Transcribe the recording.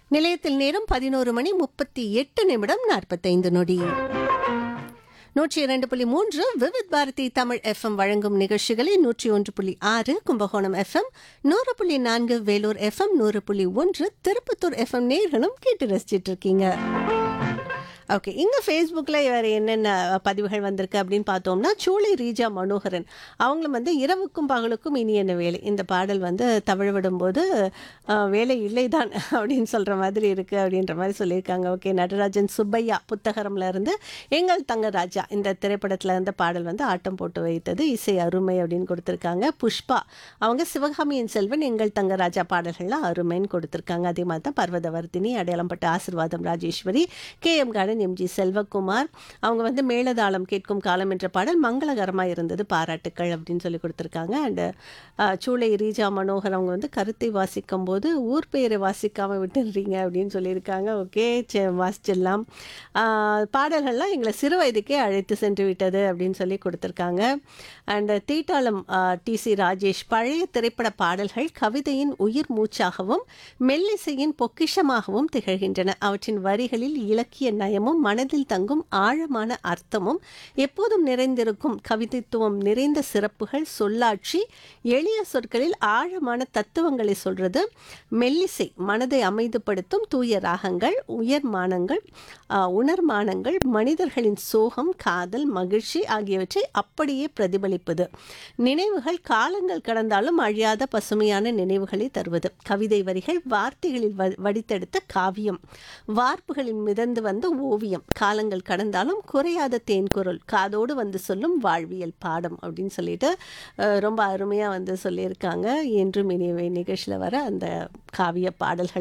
நிலையத்தில் நேரம் பதினோரு மணி முப்பத்தி எட்டு நிமிடம் நாற்பத்தைந்து நொடி நூற்றி இரண்டு புள்ளி மூன்று விவித் பாரதி தமிழ் எஃப்எம் வழங்கும் நிகழ்ச்சிகளை நூற்றி ஒன்று புள்ளி ஆறு கும்பகோணம் எஃப்எம் நூறு புள்ளி நான்கு வேலூர் எஃப்எம் நூறு புள்ளி ஒன்று திருப்பத்தூர் எஃப்எம் நேர்களும் கேட்டு ரசிச்சிட்டு இருக்கீங்க ஓகே இங்கே ஃபேஸ்புக்கில் வேறு என்னென்ன பதிவுகள் வந்திருக்கு அப்படின்னு பார்த்தோம்னா சூளை ரீஜா மனோகரன் அவங்களும் வந்து இரவுக்கும் பகலுக்கும் இனி என்ன வேலை இந்த பாடல் வந்து தவிழ விடும்போது அஹ், வேலை இல்லைதான் அப்படின்னு சொல்கிற மாதிரி இருக்குது அப்படின்ற மாதிரி சொல்லியிருக்காங்க ஓகே நடராஜன் சுப்பையா புத்தகரம்ல இருந்து எங்கள் தங்கராஜா இந்த திரைப்படத்தில் இருந்த பாடல் வந்து ஆட்டம் போட்டு வைத்தது இசை அருமை அப்படின்னு கொடுத்துருக்காங்க புஷ்பா அவங்க சிவகாமியின் செல்வன் எங்கள் தங்கராஜா பாடல்கள்லாம் அருமைன்னு கொடுத்துருக்காங்க அதே மாதிரி தான் பர்வதவர்த்தினி அடையாளம்பட்ட ஆசிர்வாதம் Rajeswari K M garden MG Selvakumar அவங்க வந்து மேளதாளம் கேட்கும் காலம் என்ற பாடல் மங்களகரமாக இருந்தது பாராட்டுக்கள் அப்படின்னு சொல்லி கொடுத்துருக்காங்க அண்டு சூளை ரீஜா மனோகர் அவங்க வந்து கருத்தை வாசிக்கும் போது ஊர் பெயரை வாசிக்காமல் விட்டுடுறீங்க அப்படின்னு சொல்லியிருக்காங்க ஓகே வாசிச்சிடலாம் ஆஹ், பாடல்கள்லாம் எங்களை சிறு வயதுக்கே அழைத்து சென்று விட்டது அப்படின்னு சொல்லி கொடுத்துருக்காங்க அண்ட் தீட்டாளம் டி சி ராஜேஷ் பழைய திரைப்பட பாடல்கள் கவிதையின் உயிர் மூச்சாகவும் மெல்லிசையின் பொக்கிஷமாகவும் திகழ்கின்றன அவற்றின் வரிகளில் இலக்கிய நயமும் மனதில் தங்கும் ஆழமான அர்த்தமும் எப்போதும் நிறைந்திருக்கும் கவிதைத்துவம் நிறைந்த சிறப்புகள் சொல்லாட்சி எளிய சொற்களில் ஆழமான தத்துவங்களை சொல்றது மெல்லிசை மனதை அமைதிப்படுத்தும் தூய ராகங்கள் உயர்மானங்கள் ஆஹ், உணர்மானங்கள் மனிதர்களின் சோகம் காதல் மகிழ்ச்சி ஆகியவற்றை அப்படியே பிரதிபலிப்பது நினைவுகள் காலங்கள் கடந்தாலும் அழியாத பசுமையான நினைவுகளை தருவது கவிதை வரிகள் வார்த்தைகளில் வ- வடித்தெடுத்த காவியம் வார்ப்புகளில் மிதந்து வந்த ஓவியம் காலங்கள் கடந்தாலும் குறையாத தேன்குரல் காதோடு வந்து சொல்லும் வாழ்வியல் பாடம் அப்படின்னு சொல்லிட்டு அஹ், ரொம்ப அருமையாக வந்து சொல்லியிருக்காங்க என்றும் இனியவை நிகழ்ச்சியில் வர அந்த காவிய பாடல்கள்